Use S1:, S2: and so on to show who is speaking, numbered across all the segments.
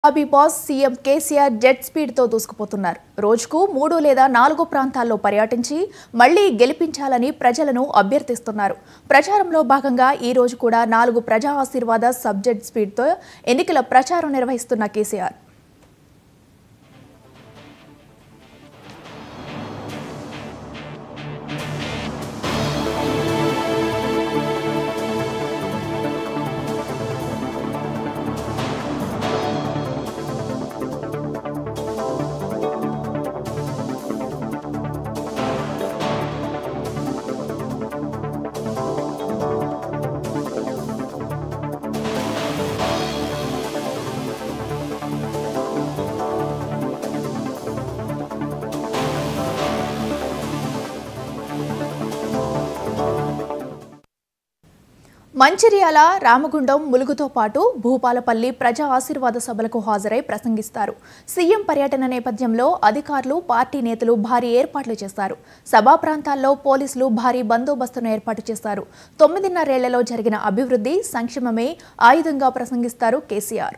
S1: గులాబీ boss CM KCR jet స్పీడ్తో దూసుకుపోతున్నారు రోజుకు మూడు లేదా నాలుగు ప్రాంతాల్లో పర్యటించి మళ్లీ గెలిపించాలని ప్రజలను అభ్యర్థిస్తున్నారు ప్రచారంలో భాగంగా ఈ రోజు కూడా నాలుగు ప్రజా ఆశీర్వాద సబ్జెక్ట్ స్పీడ్తో ఎన్నికల ప్రచారం నిర్వహిస్తున్న కేసీఆర్ మంచిర్యాల రామగుండం ములుగుతో పాటు భూపాలపల్లి ప్రజా ఆశీర్వాద సభలకు హాజరై ప్రసంగిస్తారు సీఎం పర్యటన నేపథ్యంలో అధికారులు పార్టీ నేతలు భారీ ఏర్పాట్లు చేశారు సభా ప్రాంతాల్లో పోలీసులు భారీ బందోబస్తును ఏర్పాటు చేశారు తొమ్మిదిన్నరేళ్లలో జరిగిన అభివృద్ధి సంక్షేమమే ఆయుధంగా ప్రసంగిస్తారు కేసీఆర్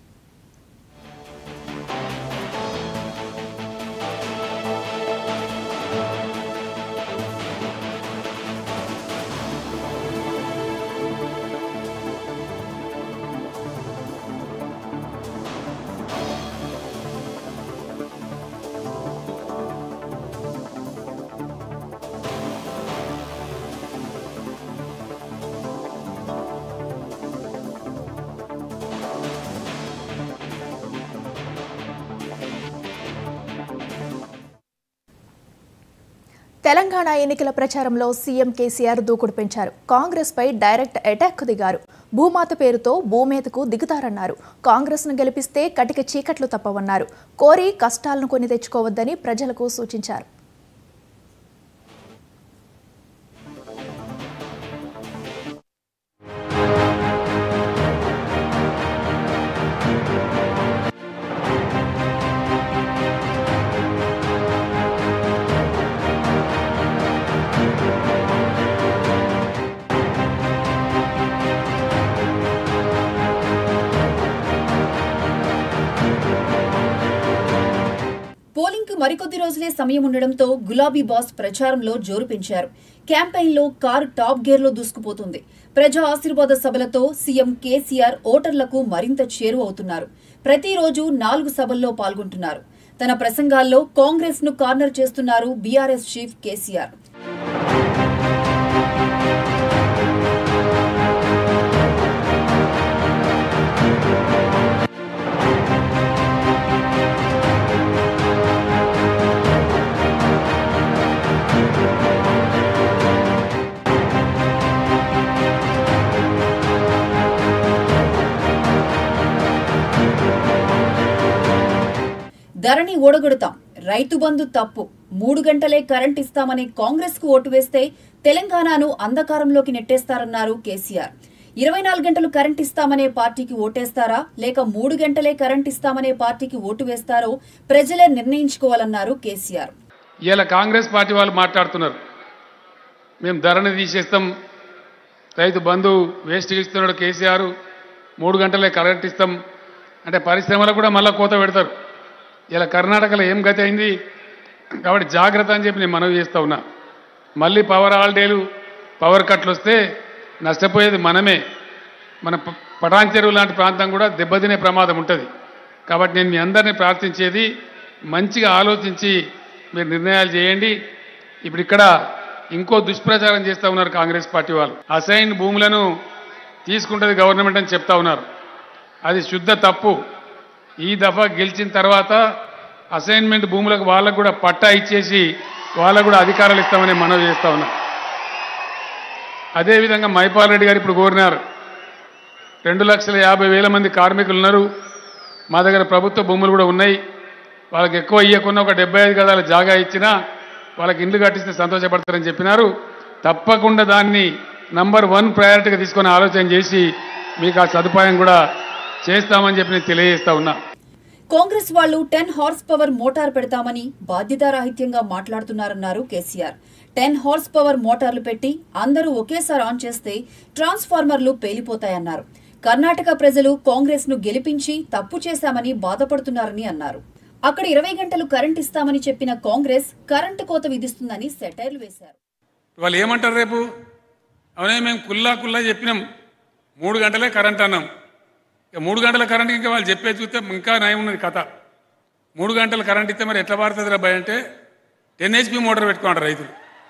S1: తెలంగాణ ఎన్నికల ప్రచారంలో సీఎం కేసీఆర్ దూకుడు పెంచారు కాంగ్రెస్ పై డైరెక్ట్ అటాక్ దిగారు భూమాత పేరుతో భూమేతకు దిగుతారన్నారు కాంగ్రెస్ ను గెలిపిస్తే కటిక చీకట్లు తప్పవన్నారు కోరి కష్టాలను కొని తెచ్చుకోవద్దని ప్రజలకు సూచించారు
S2: పోలింగ్ కు మరికొద్ది రోజులే సమయం ఉండడంతో గులాబీ బాస్ ప్రచారంలో జోరు పెంచారు క్యాంపెయిన్ లో కారు టాప్ గేర్ లో దూసుకుపోతుంది ప్రజా ఆశీర్వాద సభలతో సీఎం కేసీఆర్ ఓటర్లకు మరింత చేరువవుతున్నారు ప్రతిరోజు నాలుగు సభల్లో పాల్గొంటున్నారు తన ప్రసంగాల్లో కాంగ్రెస్ ను కార్నర్ చేస్తున్నారు బీఆర్ఎస్ చీఫ్ కేసీఆర్ ధరణి ఓడగొడతాం రైతు బంధు తప్పు మూడు గంటలే కరెంట్ ఇస్తామని కాంగ్రెస్ కు ఓటు వేస్తే తెలంగాణను అంధకారంలోకి నెట్టేస్తారన్నారు కేసీఆర్ ఇరవై నాలుగు గంటలు కరెంట్ ఇస్తామనే పార్టీకి ఓటేస్తారా లేక మూడు గంటలే కరెంట్ ఇస్తామనే పార్టీకి ఓటు వేస్తారో ప్రజలే నిర్ణయించుకోవాలన్నారు కేసీఆర్
S3: ఇవాళ కాంగ్రెస్ పార్టీ వాళ్ళు మాట్లాడుతున్నారు మేము ధరని తీసేస్తాం రైతు బంధు వేస్ట్ ఇస్తున్నాడు కేసీఆర్ మూడు గంటలే కరెంట్ ఇస్తాం అంటే పరిశ్రమలకు కూడా మళ్ళీ కోత పెడతారు ఇలా కర్ణాటకలో ఏం గతి అయింది కాబట్టి జాగ్రత్త అని చెప్పి నేను మనవి చేస్తా ఉన్నా మళ్ళీ పవర్ హాలిడేలు పవర్ కట్లు వస్తే నష్టపోయేది మనమే మన ప- పటాన్ చెరువు లాంటి ప్రాంతం కూడా దెబ్బతినే ప్రమాదం ఉంటుంది కాబట్టి నేను మీ అందరినీ ప్రార్థించేది మంచిగా ఆలోచించి మీరు నిర్ణయాలు చేయండి ఇప్పుడు ఇక్కడ ఇంకో దుష్ప్రచారం చేస్తూ ఉన్నారు కాంగ్రెస్ పార్టీ వాళ్ళు అసైన్ భూములను తీసుకుంటుంది గవర్నమెంట్ అని చెప్తా ఉన్నారు అది శుద్ధ తప్పు ఈ దఫా గెలిచిన తర్వాత అసైన్మెంట్ భూములకు వాళ్ళకు కూడా పట్టా ఇచ్చేసి వాళ్ళకు కూడా అధికారాలు ఇస్తామని మనవి చేస్తా ఉన్నా అదేవిధంగా మైపాల్ రెడ్డి గారు ఇప్పుడు కోరినారు రెండు లక్షల యాభై వేల మంది కార్మికులు ఉన్నారు మా దగ్గర ప్రభుత్వ భూములు కూడా ఉన్నాయి వాళ్ళకి ఎక్కువ ఇయ్యకున్న ఒక డెబ్బై ఐదు గదాల జాగా ఇచ్చినా వాళ్ళకి ఇండ్లు కట్టిస్తే సంతోషపడతారని చెప్పినారు తప్పకుండా దాన్ని నంబర్ వన్ ప్రయారిటీగా తీసుకొని ఆలోచన చేసి మీకు ఆ సదుపాయం కూడా చేస్తామని చెప్పి నేను తెలియజేస్తా ఉన్నా
S2: కాంగ్రెస్ వాళ్లు టెన్ హార్స్ పవర్ మోటార్ పెడతామని బాధ్యతారాహిత్యంగా మాట్లాడుతున్నారన్నారు కేసీఆర్ టెన్ హార్స్ పవర్ మోటార్లు పెట్టి అందరూ ఒకేసారి ఆన్ చేస్తే ట్రాన్స్ఫార్మర్లు పేలిపోతాయన్నారు కర్ణాటక ప్రజలు కాంగ్రెస్ ను గెలిపించి తప్పు చేశామని బాధపడుతున్నారని అన్నారు అక్కడ ఇరవై గంటలు కరెంట్ ఇస్తామని చెప్పిన కాంగ్రెస్ కరెంటు కోత విధిస్తుందని సెటైర్లు వేశారు
S3: వాళ్ళు ఏమంటారు రేపు అవునే మేము కుల్లా కుల్లా చెప్పినాం మూడు గంటలే కరెంట్ అన్నాం ఇక మూడు గంటల కరెంట్ ఇంకా వాళ్ళు చెప్పేది చూస్తే ఇంకా నయం ఉన్నది కథ మూడు గంటల కరెంట్ ఇస్తే మరి ఎట్లా పారుతుంది రా భయ అంటే టెన్ హెచ్పి మోటార్ పెట్టుకుంటారు రైతులు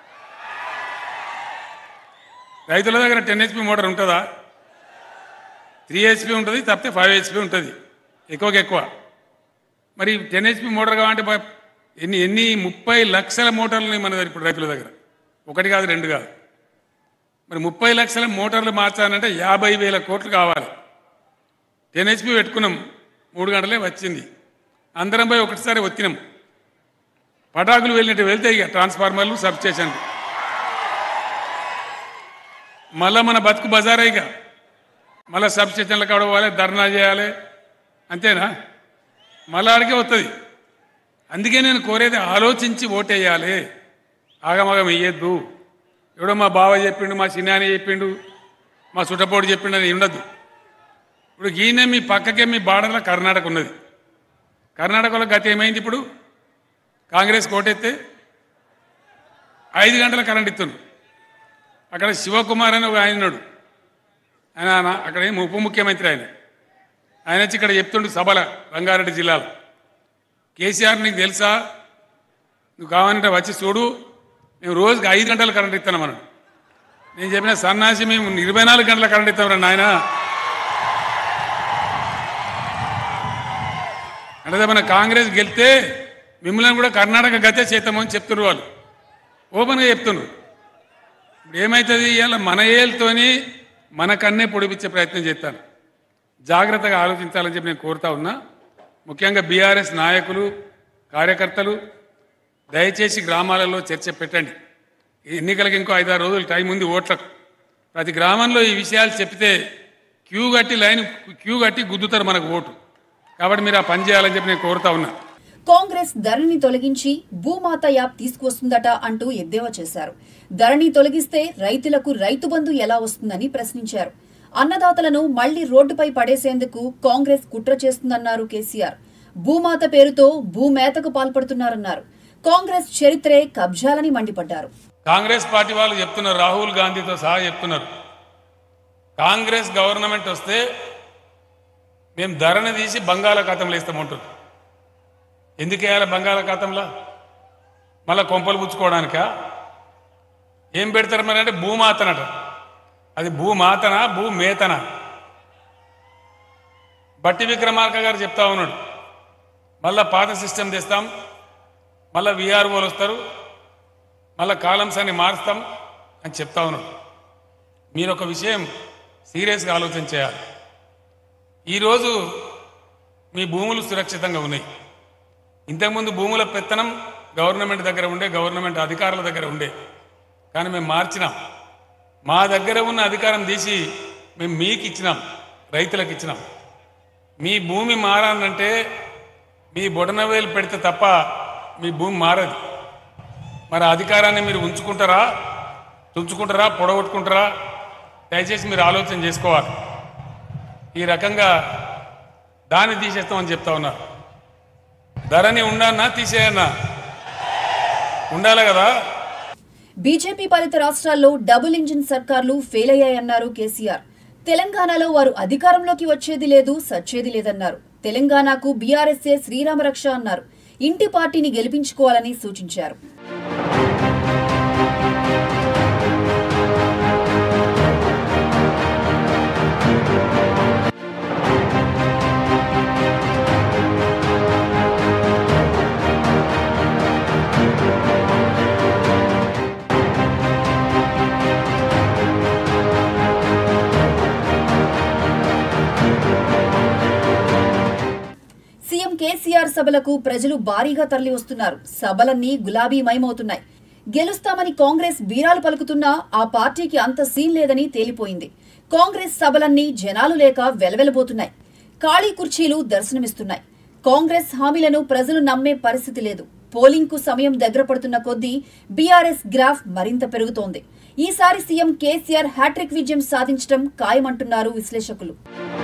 S3: రైతుల దగ్గర టెన్ హెచ్పి మోటార్ ఉంటుందా త్రీ హెచ్పి ఉంటుంది తప్పితే ఫైవ్ హెచ్పి ఉంటుంది ఎక్కువకి ఎక్కువ మరి టెన్ హెచ్పి మోటార్ కావాలంటే బా- ఎన్ని ఎన్ని ముప్పై లక్షల మోటార్లు ఉన్నాయి మన దగ్గర ఇప్పుడు రైతుల దగ్గర ఒకటి కాదు రెండు కాదు మరి ముప్పై లక్షల మోటార్లు మార్చాలంటే యాభై వేల కోట్లు కావాలి టెన్ హెచ్పి పెట్టుకున్నాం మూడు గంటలే వచ్చింది అందరం పోయి ఒకటిసారి వచ్చినాం పటాకులు వెళ్ళినట్టు వెళ్తే ఇక ట్రాన్స్ఫార్మర్లు సబ్ స్టేషన్లు మళ్ళా మన బతుకు బజారే ఇక మళ్ళా సబ్ స్టేషన్లకు కాడ పోవాలి ధర్నా చేయాలి అంతేనా మళ్ళా ఆడికే వస్తుంది అందుకే నేను కోరేది ఆలోచించి ఓటేయాలి ఆగమగం వేయద్దు ఎవడో మా బావ చెప్పిండు మా చిన్నాని చెప్పిండు మా చుట్టపోటు చెప్పిండు అని ఉండదు ఇప్పుడు ఈయన మీ పక్కకే మీ బార్డర్లో కర్ణాటక ఉన్నది కర్ణాటకలో గత ఏమైంది ఇప్పుడు కాంగ్రెస్ కోటెత్తే ఐదు గంటల కరెంట్ ఇస్తుండు అక్కడ శివకుమార్ అని ఒక ఆయన ఉన్నాడు ఆయన నా- అక్కడ ఏం ఉప ముఖ్యమంత్రి ఆయన ఆయన వచ్చి ఇక్కడ చెప్తుండు సభల రంగారెడ్డి జిల్లాలో కేసీఆర్ నీకు తెలుసా నువ్వు కావాలంటే వచ్చి చూడు మేము రోజుకి ఐదు గంటల కరెంట్ ఇస్తాను మనం నేను చెప్పిన సన్నాసి మేము ఇరవై నాలుగు గంటల కరెంట్ ఇస్తాం నాయన అంటే మన కాంగ్రెస్ గెలితే మిమ్మల్ని కూడా కర్ణాటక గతే చేద్దామని చెప్తున్నారు వాళ్ళు ఓపెన్గా చెప్తున్నారు ఇప్పుడు ఏమవుతుంది ఇవాళ మన ఏళ్ళతోని మన కన్నే పొడిపించే ప్రయత్నం చేస్తాను జాగ్రత్తగా ఆలోచించాలని చెప్పి నేను కోరుతా ఉన్నా ముఖ్యంగా బీఆర్ఎస్ నాయకులు కార్యకర్తలు దయచేసి గ్రామాలలో చర్చ పెట్టండి ఈ ఎన్నికలకు ఇంకో ఐదారు రోజులు టైం ఉంది ఓట్లకు ప్రతి గ్రామంలో ఈ విషయాలు చెప్తే క్యూ కట్టి లైన్ క్యూ కట్టి గుద్దుతారు మనకు ఓటు కాబట్టి మీరు ఆ పని చేయాలని చెప్పి నేను కోరుతా ఉన్నా
S2: కాంగ్రెస్ ధరణిని తొలగించి భూమాత యాప్ తీసుకువస్తుందట అంటూ ఎద్దేవా చేశారు ధరణి తొలగిస్తే రైతులకు రైతు బంధు ఎలా వస్తుందని ప్రశ్నించారు అన్నదాతలను మళ్లీ రోడ్డుపై పడేసేందుకు కాంగ్రెస్ కుట్ర చేస్తుందన్నారు కేసీఆర్ భూమాత పేరుతో భూమేతకు పాల్పడుతున్నారన్నారు కాంగ్రెస్ చరిత్రే కబ్జాలని మండిపడ్డారు
S3: కాంగ్రెస్ పార్టీ వాళ్ళు చెప్తున్నారు రాహుల్ గాంధీతో సహా చెప్తున్నారు కాంగ్రెస్ గవర్నమెంట్ వస్తే మేము ధరని తీసి బంగాళాఖాతంలో ఇస్తామంటుంది ఎందుకు వేయాలి బంగాళాఖాతంలో మళ్ళా కొంపలు పుచ్చుకోవడానికా ఏం పెడతారు మరి అంటే భూమాతనట అది భూమాతనా భూమేతనా బట్టి విక్రమార్క గారు చెప్తా ఉన్నాడు మళ్ళా పాత సిస్టమ్ తెస్తాం మళ్ళా విఆర్ఓలు వస్తారు మళ్ళా కాలమ్స్ అన్ని మారుస్తాం అని చెప్తా ఉన్నాడు మీరు ఒక విషయం సీరియస్గా ఆలోచన చేయాలి ఈరోజు మీ భూములు సురక్షితంగా ఉన్నాయి ఇంతకుముందు భూముల పెత్తనం గవర్నమెంట్ దగ్గర ఉండే గవర్నమెంట్ అధికారుల దగ్గర ఉండే కానీ మేము మార్చినాం మా దగ్గర ఉన్న అధికారం తీసి మేము మీకు ఇచ్చినాం రైతులకు ఇచ్చినాం మీ భూమి మారాలంటే మీ బొడనవేలు పెడితే తప్ప మీ భూమి మారదు మరి ఆ అధికారాన్ని మీరు ఉంచుకుంటారా తుంచుకుంటారా పొడగొట్టుకుంటారా దయచేసి మీరు ఆలోచన చేసుకోవాలి ఈ రకంగా దాన్ని తీసేస్తామని చెప్తా ఉన్నారు ధరని ఉండన్నా తీసేయన్నా ఉండాలి కదా
S2: బీజేపీ పాలిత రాష్ట్రాల్లో డబుల్ ఇంజిన్ సర్కార్లు ఫెయిల్ అయ్యాయన్నారు కేసీఆర్ తెలంగాణలో వారు అధికారంలోకి వచ్చేది లేదు సచ్చేది లేదన్నారు తెలంగాణకు బీఆర్ఎస్ఏ శ్రీరామరక్ష అన్నారు ఇంటి పార్టీని గెలిపించుకోవాలని సూచించారు సీఎం కేసీఆర్ సభలకు ప్రజలు భారీగా తరలి వస్తున్నారు సభలన్నీ గులాబీమయమవుతున్నాయి గెలుస్తామని కాంగ్రెస్ బీరాలు పలుకుతున్నా ఆ పార్టీకి అంత సీన్ లేదని తేలిపోయింది కాంగ్రెస్ సభలన్నీ జనాలు లేక వెలవెలబోతున్నాయి ఖాళీ కుర్చీలు దర్శనమిస్తున్నాయి కాంగ్రెస్ హామీలను ప్రజలు నమ్మే పరిస్థితి లేదు పోలింగ్ కు సమయం దగ్గర పడుతున్న కొద్దీ బీఆర్ఎస్ గ్రాఫ్ మరింత పెరుగుతోంది ఈసారి సీఎం కేసీఆర్ హ్యాట్రిక్ విజయం సాధించడం ఖాయమంటున్నారు విశ్లేషకులు